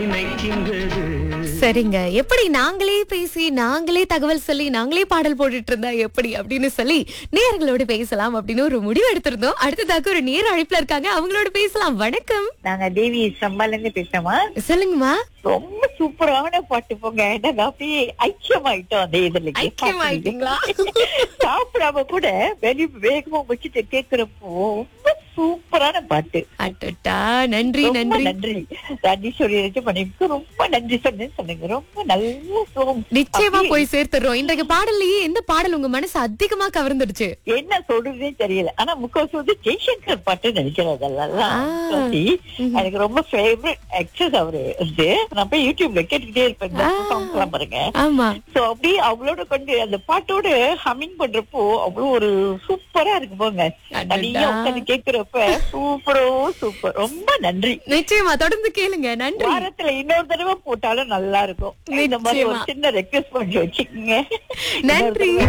சரிங்க எப்படி நாங்களே பேசி நாங்களே தகவல் சொல்லி நாங்களே பாடல் போட்டுட்டு இருந்தா எப்படி அப்படின்னு சொல்லி நேயர்களோட பேசலாம் அப்படின்னு ஒரு முடிவு எடுத்திருந்தோம் அடுத்ததாக ஒரு நேர் அழைப்புல இருக்காங்க அவங்களோட பேசலாம் வணக்கம் நாங்க தேவி சம்பால இருந்து பேசுறோமா சொல்லுங்கம்மா ரொம்ப சூப்பரான பாட்டு போங்க நாங்க அப்படியே ஐக்கியமாயிட்டோம் அந்த இதுல ஐக்கியமாயிட்டீங்களா? சாப்பிடாம கூட வெளி வேகமா வச்சுட்டு கேக்குறப்போ ரொம்ப சூப்பரான பாட்டு அட்டட்டா நன்றி ரொம்ப நன்றி நன்றி ராஜேஸ்வரி பண்ணிக்கு ரொம்ப நன்றி சொன்னேன்னு சொன்னீங்க ரொம்ப நல்ல சோகம் நிச்சயமா அப்படியே போய் சேர்த்துறோம் இன்றைக்கு பாடல்லையே எந்த பாடல் உங்க மனசு அதிகமா கவர்ந்துடுச்சு என்ன சொல்றதுன்னே தெரியல ஆனா முக்காசி வந்து ஜெய்சங்கர் பாட்டு நினைக்கிறதெல்லாம் ஆ. முக்காவாசி எனக்கு ரொம்ப ஃபேவரட் ஆக்டர்ஸ் அவரு வந்து நான் போய் யூடியூப்ல கேட்டுக்கிட்டே இருப்பேன் இந்த ஆ. songs எல்லாம் பாருங்க ஆமா சோ அப்படியே அவளோட கொண்டு அந்த பாட்டோட ஹம்மிங் பண்றப்போ அவ்வளவு ஒரு சூப்பரா இருக்கு போங்க அடடா. தனியா உட்காந்து கேக்குறப்ப சூப்பரோ சூப்பர் ரொம்ப நன்றி நிச்சயமா தொடர்ந்து கேளுங்க நன்றி வாரத்துல இன்னொரு தடவை போட்டாலும் நல்லா இருக்கும் இந்த மாதிரி ஒரு நிச்சயமா. சின்ன ரெக்வெஸ்ட் பண்ணி வச்சுக்கோங்க நன்றி. இன்னொரு தடவை